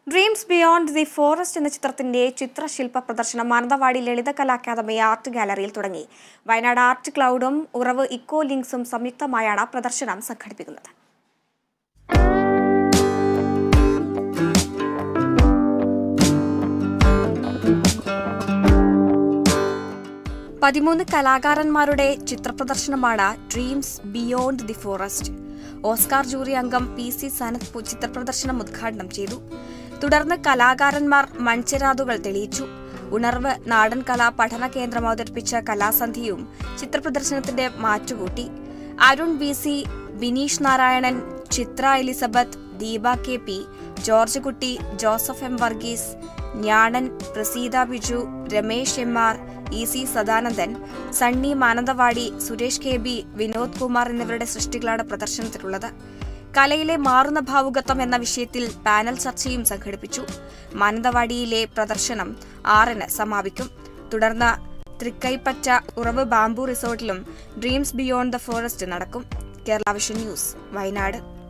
dreams beyond the forest എന്ന ചിത്രത്തിന്റെ ചിത്രശില്പ പ്രദർശനം മാനന്തവാടി ലളിതകലാ അക്കാദമി ആർട്ട് ഗാലറിയിൽ തുടങ്ങി വയനാട് ആർട്ട് ക്ലൗഡും ഉറവ് ഇക്കോ ലിങ്ക്സും സംയുക്തമായാണ് പ്രദർശനം സംഘടിപ്പിക്കുന്നത് പതിമൂന്ന് കലാകാരന്മാരുടെ ചിത്രപ്രദർശനമാണ് dreams beyond the forest Oscar jury അംഗം പി സി സനത് പു- ചിത്രപ്രദർശനം ഉദ്ഘാടനം ചെയ്തു തുടർന്ന് കലാകാരന്മാർ മൺചെരാതുകൾ തെളിയിച്ചു ഉണർവ് നാടൻ കലാ പഠന കേന്ദ്രം അവതരിപ്പിച്ച കലാസന്ധിയും ചിത്രപ്രദർശനത്തിന്റെ മാറ്റുകൂട്ടി Arun B C Bineesh Narayanan Chitra Elizabeth Deepa K P George Kutty Joseph M Varghese Jnanan Praseetha Biju Ramesh M R E C Sadanandan Sunny Mananthavady Suresh K B Vinod Kumar എന്നിവരുടെ സൃഷ്ടികളാണ് പ്രദർശനത്തിലുള്ളത് കലയിലെ മാറുന്ന ഭാവുകത്വം എന്ന വിഷയത്തിൽ പാനൽ ചർച്ചയും സംഘടിപ്പിച്ചു മാനന്തവാടിയിലെ പ്രദർശനം ആറിന് സമാപിക്കും തുടർന്ന് തൃക്കൈപ്പറ്റ ഉറവ് ബാംബു റിസോർട്ടിലും ഡ്രീംസ് ബിയോണ്ട് ദ ഫോറസ്റ്റ് നടക്കും കേരള വിഷൻ ന്യൂസ് വയനാട്